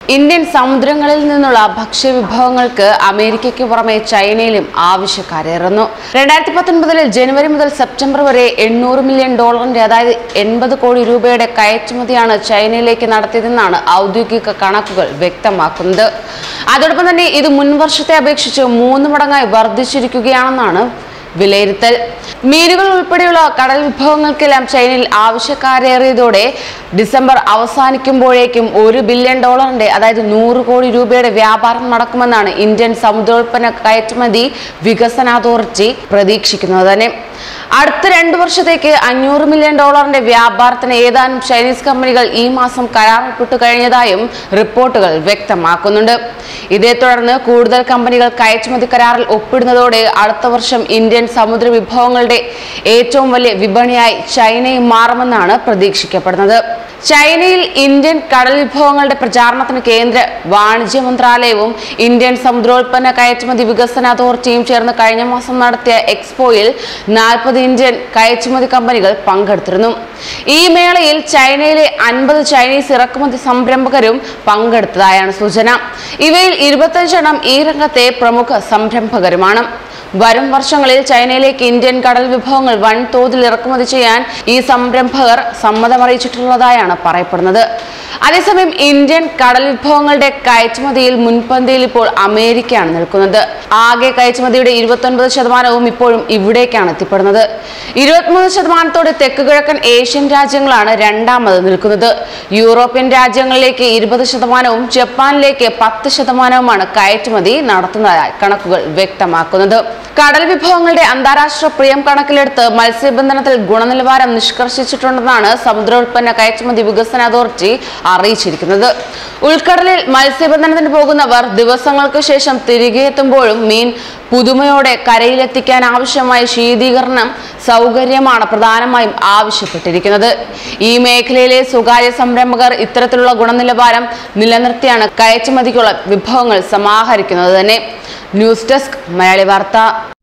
Indian സമുദ്രങ്ങളിൽ നിന്നുള്ള ഭക്ഷ്യവിഭവങ്ങൾക്ക് അമേരിക്കയ്ക്ക് പുറമെ ചൈനയിലും ആവശ്യക്കാരേറുന്നു രണ്ടായിരത്തി പത്തൊൻപതിൽ ജനുവരി മുതൽ സെപ്റ്റംബർ വരെ എണ്ണൂറ് മില്യൺ ഡോളറിന്റെ അതായത് എൺപത് കോടി രൂപയുടെ കയറ്റുമതിയാണ് ചൈനയിലേക്ക് നടത്തിയതെന്നാണ് ഔദ്യോഗിക കണക്കുകൾ വ്യക്തമാക്കുന്നത് അതോടൊപ്പം തന്നെ ഇത് മുൻവർഷത്തെ അപേക്ഷിച്ച് മൂന്ന് മടങ്ങായി വർദ്ധിച്ചിരിക്കുകയാണെന്നാണ് വിലയിരുത്തൽ മീനുകൾ ഉൾപ്പെടെയുള്ള കടൽ വിഭവങ്ങൾക്കെല്ലാം ചൈനയിൽ ആവശ്യക്കാരേറിയതോടെ ഡിസംബർ അവസാനിക്കുമ്പോഴേക്കും ഒരു ബില്യൺ ഡോളറിന്റെ അതായത് നൂറ് കോടി രൂപയുടെ വ്യാപാരം നടക്കുമെന്നാണ് ഇന്ത്യൻ സമുദ്രോൽപ്പന്ന കയറ്റുമതി വികസന അതോറിറ്റി പ്രതീക്ഷിക്കുന്നത് തന്നെ അടുത്ത രണ്ടു വർഷത്തേക്ക് അഞ്ഞൂറ് മില്യൺ ഡോളറിന്റെ വ്യാപാരത്തിന് ഏതാനും ചൈനീസ് കമ്പനികൾ ഈ മാസം കരാറിൽപ്പെട്ടു കഴിഞ്ഞതായും റിപ്പോർട്ടുകൾ വ്യക്തമാക്കുന്നുണ്ട് ഇതേ തുടർന്ന് കൂടുതൽ കമ്പനികൾ കയറ്റുമതി കരാറിൽ ഒപ്പിടുന്നതോടെ അടുത്ത വർഷം ഇന്ത്യൻ സമുദ്ര വിഭവങ്ങളുടെ ഏറ്റവും വലിയ വിപണിയായി ചൈനയും മാറുമെന്നാണ് പ്രതീക്ഷിക്കപ്പെടുന്നത് ചൈനയിൽ ഇന്ത്യൻ കടൽ വിഭവങ്ങളുടെ പ്രചാരണത്തിന് കേന്ദ്ര വാണിജ്യ മന്ത്രാലയവും ഇന്ത്യൻ സമുദ്രോൽപ്പന്ന കയറ്റുമതി വികസന അതോറിറ്റിയും ചേർന്ന് കഴിഞ്ഞ മാസം നടത്തിയ എക്സ്പോയിൽ നാൽപ്പത് ഇന്ത്യൻ കയറ്റുമതി കമ്പനികൾ പങ്കെടുത്തിരുന്നു ഈ മേളയിൽ ചൈനയിലെ അൻപത് ചൈനീസ് ഇറക്കുമതി സംരംഭകരും പങ്കെടുത്തതായാണ് സൂചന ഇവയിൽ ഇരുപത്തഞ്ചെണ്ണം ഈ രംഗത്തെ പ്രമുഖ സംരംഭകരുമാണ് വരും വർഷങ്ങളിൽ ചൈനയിലേക്ക് ഇന്ത്യൻ കടൽ വിഭവങ്ങൾ വൻതോതിൽ ഇറക്കുമതി ചെയ്യാൻ ഈ സംരംഭകർ സമ്മതമറിയിച്ചിട്ടുള്ളതായാണ് പറയപ്പെടുന്നത് അതേസമയം ഇന്ത്യൻ കടൽ വിഭവങ്ങളുടെ കയറ്റുമതിയിൽ മുൻപന്തിയിൽ ഇപ്പോൾ അമേരിക്കയാണ് നിൽക്കുന്നത് ആകെ കയറ്റുമതിയുടെ ഇരുപത്തൊൻപത് ശതമാനവും ഇപ്പോഴും ഇവിടേക്കാണ് എത്തിപ്പെടുന്നത് ഇരുപത്തിമൂന്ന് ശതമാനത്തോടെ തെക്ക് കിഴക്കൻ ഏഷ്യൻ രാജ്യങ്ങളാണ് രണ്ടാമത് നിൽക്കുന്നത് യൂറോപ്യൻ രാജ്യങ്ങളിലേക്ക് ഇരുപത് ശതമാനവും ജപ്പാനിലേക്ക് പത്ത് ശതമാനവുമാണ് കയറ്റുമതി നടത്തുന്നതായി കണക്കുകൾ വ്യക്തമാക്കുന്നത് കടൽ വിഭവങ്ങളുടെ അന്താരാഷ്ട്ര പ്രിയം കണക്കിലെടുത്ത് മത്സ്യബന്ധനത്തിൽ ഗുണനിലവാരം നിഷ്കർഷിച്ചിട്ടുണ്ടെന്നാണ് സമുദ്രോൽപ്പന്ന കയറ്റുമതി വികസന അതോറിറ്റി അറിയിച്ചിരിക്കുന്നത് ഉൾക്കടലിൽ മത്സ്യബന്ധനത്തിന് പോകുന്നവർ ദിവസങ്ങൾക്ക് ശേഷം തിരികെ എത്തുമ്പോഴും മീൻ പുതുമയോടെ കരയിലെത്തിക്കാൻ ആവശ്യമായ ശീതീകരണം സൗകര്യമാണ് പ്രധാനമായും ആവശ്യപ്പെട്ടിരിക്കുന്നത് ഈ മേഖലയിലെ സ്വകാര്യ സംരംഭകർ ഇത്തരത്തിലുള്ള ഗുണനിലവാരം നിലനിർത്തിയാണ് കയറ്റുമതിക്കുള്ള വിഭവങ്ങൾ സമാഹരിക്കുന്നത് തന്നെ ന്യൂസ് ഡെസ്ക് മലയാളി വാർത്ത